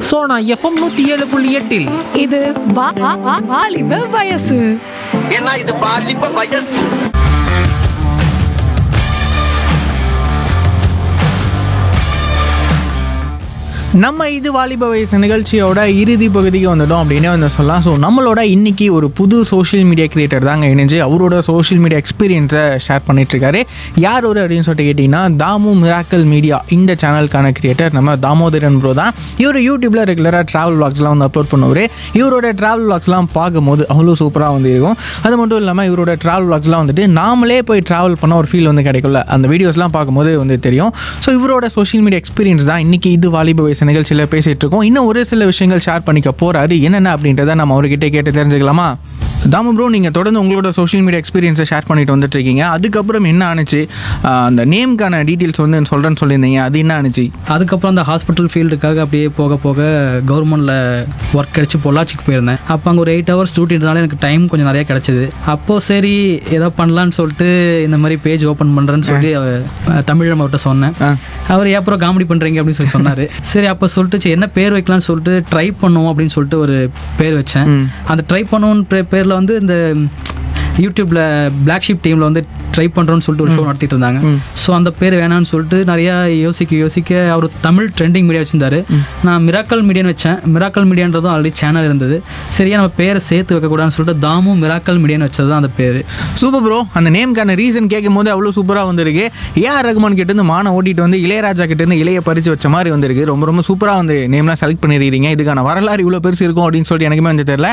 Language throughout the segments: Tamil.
சோனா எஃப்எம் நூத்தி ஏழு புள்ளி எட்டில் இது வா- வா- வா- வாலிப வயசு ஏன்னா இது பாலிப்ப வயசு நம்ம இது வாலிப வயசு நிகழ்ச்சியோட இறுதி பகுதிக்கு வந்துட்டோம் அப்படின்னே வந்து சொல்லலாம் ஸோ நம்மளோட இன்னைக்கு ஒரு புது சோஷியல் மீடியா கிரியேட்டர் தாங்க இணைஞ்சு அவரோட சோஷியல் மீடியா எக்ஸ்பீரியன்ஸை ஷேர் பண்ணிட்டு இருக்காரு யார் ஒரு அப்படின்னு சொல்லிட்டு கேட்டிங்கன்னா தாமு மிராக்கல் மீடியா இந்த சேனலுக்கான கிரியேட்டர் நம்ம தாமோதரன் ப்ரோ தான் இவர் யூடியூப்ல ரெகுலராக ட்ராவல் vlogsலாம் வந்து அப்லோட் பண்ணுவார் இவரோட ட்ராவல் vlogsலாம் பார்க்கும்போது அவ்வளோ சூப்பராக வந்து இருக்கும் அது மட்டும் இல்லாமல் இவரோட ட்ராவல் vlogsலாம் வந்துட்டு நாமளே போய் ட்ராவல் பண்ண ஒரு ஃபீல் வந்து கிடைக்கும்ல அந்த வீடியோஸ்லாம் பார்க்கும்போது வந்து தெரியும் ஸோ இவரோட சோஷியல் மீடியா எக்ஸ்பீரியன்ஸ் தான் இன்னைக்கு இது வாலிப வயசு நிகழ்ச்சியில் பேசிட்டு இருக்கோம் இன்னும் ஒரு சில விஷயங்கள் ஷேர் பண்ணிக்க போறாரு என்னென்ன அப்படின்றத நம்ம அவர்கிட்ட கேட்டு தெரிஞ்சுக்கலாமா தாமு ப்ரோ நீங்கள் தொடர்ந்து உங்களோட சோஷியல் மீடியா எக்ஸ்பீரியன்ஸை ஷேர் பண்ணிட்டு வந்துட்டு இருக்கீங்க அதுக்கப்புறம் என்ன ஆணுச்சு ஆஹ் அந்த நேம்க்கான டீட்டெயில்ஸ் வந்து சொல்கிறேன்னு சொல்லியிருந்தீங்க அது என்ன ஆணுச்சு அதுக்கப்புறம் அந்த ஹாஸ்பிட்டல் ஃபீல்டுக்காக அப்படியே போக போக கவர்மெண்ட்டில் ஒர்க் கிடச்சி பொள்ளாச்சிக்கு போயிருந்தேன் அப்போ அங்கே ஒரு எயிட் ஹவர்ஸ் டியூட்டி இருந்தனால எனக்கு டைம் கொஞ்சம் நிறைய கிடச்சிது அப்போது சரி ஏதோ பண்ணலான்னு சொல்லிட்டு இந்த மாதிரி பேஜ் ஓப்பன் பண்ணுறேன்னு சொல்லி அவ- தமிழ் அவர்கிட்ட சொன்னேன் ஆ. அவர் அவர் அப்புறம் காமெடி பண்ணுறீங்க அப்படின்னு சொல்லி சொன்னார் சரி அப்போ சொல்லிட்டு சரி என்ன பேர் வைக்கலாம்னு சொல்லிட்டு ட்ரை பண்ணுவோம் அப்படின்னு சொல்லிட்டு ஒரு பேர் வச்சேன் அந்த ட்ரை பண்ணுவோம் பேரில் வந்து இந்த யூடியூப்ல பிளாக் ஷிப் டீம்ல வந்து ட்ரை பண்றோம்னு சொல்லிட்டு ஒரு ஷோ நடத்திட்டு இருந்தாங்க ஸோ அந்த பேர் வேணாம்னு சொல்லிட்டு நிறைய யோசிக்க யோசிக்க அவர் தமிழ் ட்ரெண்டிங் மீடியா வச்சிருந்தாரு நான் மிராக்கல் மீடியான்னு வச்சேன் மிராக்கல் மீடியான்றதும் ஆல்ரெடி சேனல் இருந்தது சரியா நம்ம பேரை சேர்த்து வைக்கக்கூடாதுன்னு சொல்லிட்டு தாமு மிராக்கல் மீடியான்னு வச்சது தான் அந்த பேர் சூப்பர் ப்ரோ அந்த நேம்க்கான ரீசன் கேட்கும் போது அவ்வளோ சூப்பராக வந்திருக்கு ஏஆர் ரகுமான் கிட்ட இருந்து மான ஓட்டிட்டு வந்து இளையராஜா கிட்ட இருந்து இளைய பறிச்சு வச்ச மாதிரி வந்திருக்கு ரொம்ப ரொம்ப சூப்பராக வந்து நேம்லாம் செலக்ட் பண்ணிருக்கீங்க இதுக்கான வரலாறு இவ்வளோ பெருசு இருக்கும் அப்படின்னு சொல்லிட்டு எனக்குமே வந்து தெரியல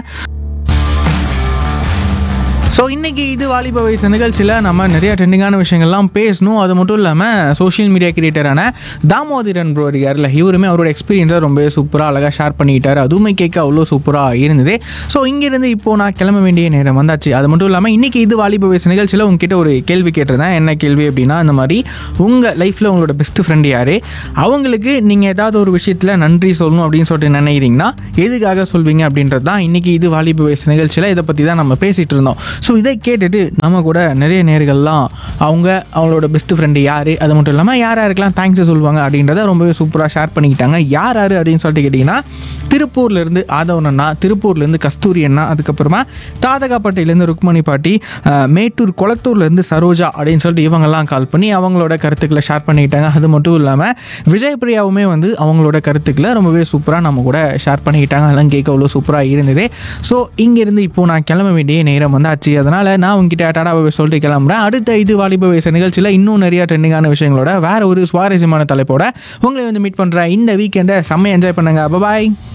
ஸோ இன்னைக்கு இது வாலிப வயசு நிகழ்ச்சியில் நம்ம நிறைய ட்ரெண்டிங்கான விஷயங்கள்லாம் பேசணும் அது மட்டும் இல்லாமல் சோஷியல் மீடியா கிரியேட்டரான தாமோதரன் ப்ரோ இருக்கார்ல இவருமே அவரோட எக்ஸ்பீரியன்ஸை ரொம்ப சூப்பராக அழகாக ஷேர் பண்ணிக்கிட்டாரு அதுவுமே கேட்க அவ்வளோ சூப்பராக இருந்தது ஸோ இங்கேருந்து இப்போ நான் கிளம்ப வேண்டிய நேரம் வந்தாச்சு அது மட்டும் இல்லாமல் இன்னைக்கு இது வாலிப வயசு நிகழ்ச்சியில் உங்ககிட்ட ஒரு கேள்வி கேட்டிருந்தேன் என்ன கேள்வி அப்படின்னா இந்த மாதிரி உங்கள் லைஃப்பில் உங்களோட பெஸ்ட் ஃப்ரெண்டு யார் அவங்களுக்கு நீங்கள் ஏதாவது ஒரு விஷயத்தில் நன்றி சொல்லணும் அப்படின்னு சொல்லிட்டு நினைக்கிறீங்கன்னா எதுக்காக சொல்வீங்க அப்படின்றது தான் இன்னைக்கு இது வாலிப வயசு நிகழ்ச்சியில் இதை பற்றி தான் நம்ம பேசிகிட்டு இருந்தோம் ஸோ இதை கேட்டுட்டு நம்ம கூட நிறைய நேர்கள்லாம் அவங்க அவங்களோட பெஸ்ட் ஃப்ரெண்டு யார் அது மட்டும் இல்லாமல் யார் யாருக்கெல்லாம் தேங்க்ஸ் சொல்லுவாங்க அப்படின்றத ரொம்பவே சூப்பராக ஷேர் பண்ணிக்கிட்டாங்க யார் யார் அப்படின்னு சொல்லிட்டு கேட்டிங்கன்னா திருப்பூர்லேருந்து ஆதவன் அண்ணா திருப்பூர்லேருந்து கஸ்தூரி அண்ணா அதுக்கப்புறமா தாதகாப்பட்டையிலேருந்து ருக்மணி பாட்டி அஹ், மேட்டூர் குளத்தூர்லேருந்து சரோஜா அப்படின்னு சொல்லிட்டு இவங்கெல்லாம் கால் பண்ணி அவங்களோட கருத்துக்களை ஷேர் பண்ணிக்கிட்டாங்க அது மட்டும் இல்லாமல் விஜய் பிரியாவுமே வந்து அவங்களோட கருத்துக்களை ரொம்பவே சூப்பராக நம்ம கூட ஷேர் பண்ணிக்கிட்டாங்க அதெல்லாம் கேட்க அவ்வளோ சூப்பராக இருந்தது ஸோ இங்கேருந்து இப்போ நான் கிளம்ப வேண்டிய நேரம் வந்தாச்சு அதனால் நான் உங்ககிட்ட டாடாவை சொல்லிட்டு கிளம்புறேன் அடுத்த இது வாலிப வயசு நிகழ்ச்சியில் இன்னும் நிறைய ட்ரெண்டிங்கான விஷயங்களோட வேற ஒரு சுவாரஸ்யமான தலைப்போட உங்களை வந்து மீட் பண்ணுறேன் இந்த வீக்கெண்டை செம்ம என்ஜாய் பண்ணுங்க பாய்